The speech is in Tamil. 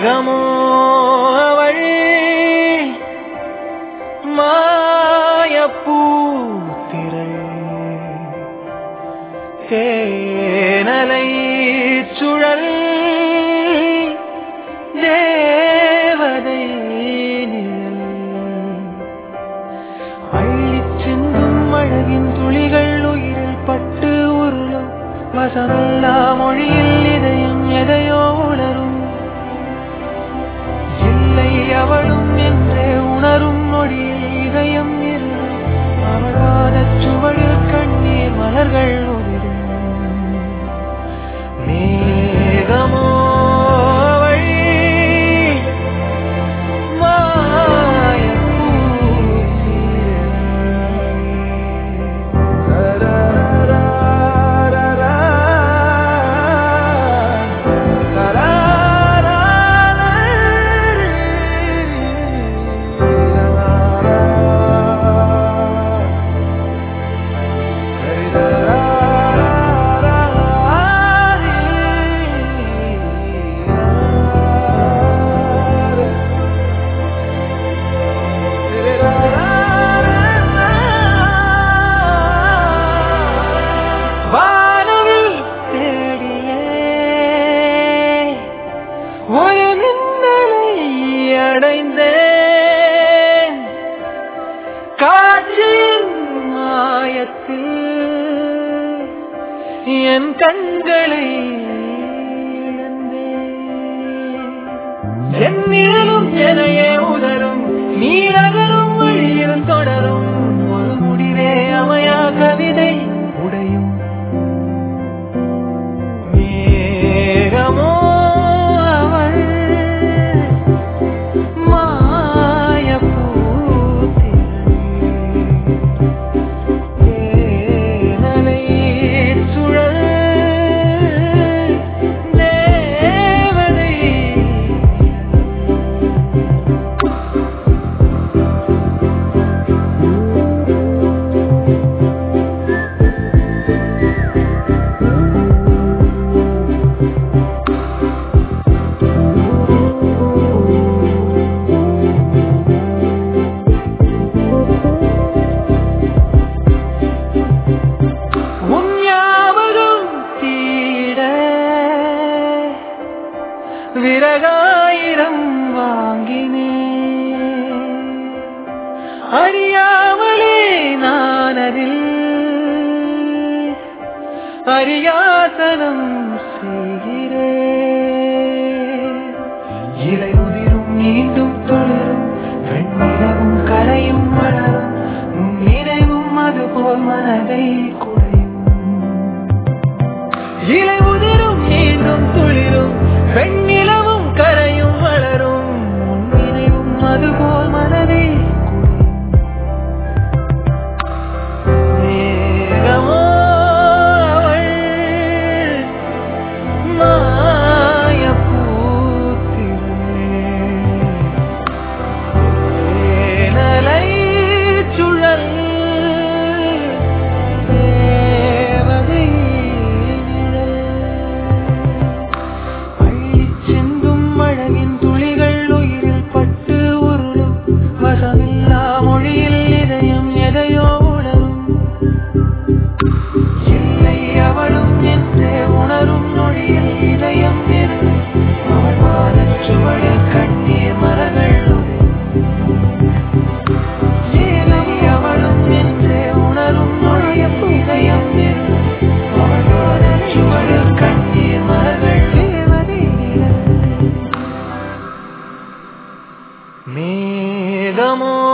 மேகமோ அவள் மாயப்பூத்திரள் தேனலை சுழல் தேவதை நிழல் அள்ளிச் சிந்தும் அழகின் துளிகள் உயிரில் பட்டு உருளும் வசமில்லா மொழியில் இதயம் எதையோ உணரும் இல்லை அவளும் என்றே உணரும் நொடியில் இதயம் இருளும் அவள் பாதச் சுவடில் கண்ணீர் மலர்கள் உதிரும் மேகமோ அவள் வானவில் தேடியே ஒரு மின்னலை அடைந்தேன் காற்றின் மாயத்தில் என் கண்களை இழந்தேன். என் நிழலும் எனையே உதரும் நீ நகரும் வழியில் தொடரும் ஒரு முடிவே அமையா கவிதை உடையும் மேகமோ அவள் மாயப்பூத்திரள் தேனலை சுழல் தேவதை உன் ஞாபகம் தீட விறகாயிரம் வாங்கினேன் அறியாமலே நான் அதில் அரியாசனம் செய்கிறேன் இலை உதிரும் மீண்டும் தொடரும் வெண்ணிலவும் கரையும் மலரும் உன் நினைவும் அதுபோல் மனதை குறையும் இலை உதிரும் மீண்டும் துளிரும் வெண்ணிலவும் கரையும் வளரும் உன் நினைவும் அதுபோல் மனதை குறையும். மேகமோ அவள் மாயப்பூத்திரள் தேனலை சுழல் தேவதை நிழல். அள்ளிச் சிந்தும் அழகின் துளிகள் உயிரில் பட்டு உருளும் வசமில்லா மொழியில் இதயம் எதையோ உணரும் இல்லை அவளும் என்றே உணரும் நொடியில் இதயம் இருளும். அவள் பாதச் சுவடில் கண்ணீர் மலர்கள் இல்லை அவளும் என்றே உணரும் நொடியில் இதயம் இருளும். அவள் பாதச் சுவடில் கண்ணீர் மலர்கள் தேவதை நிழல். மேகமோ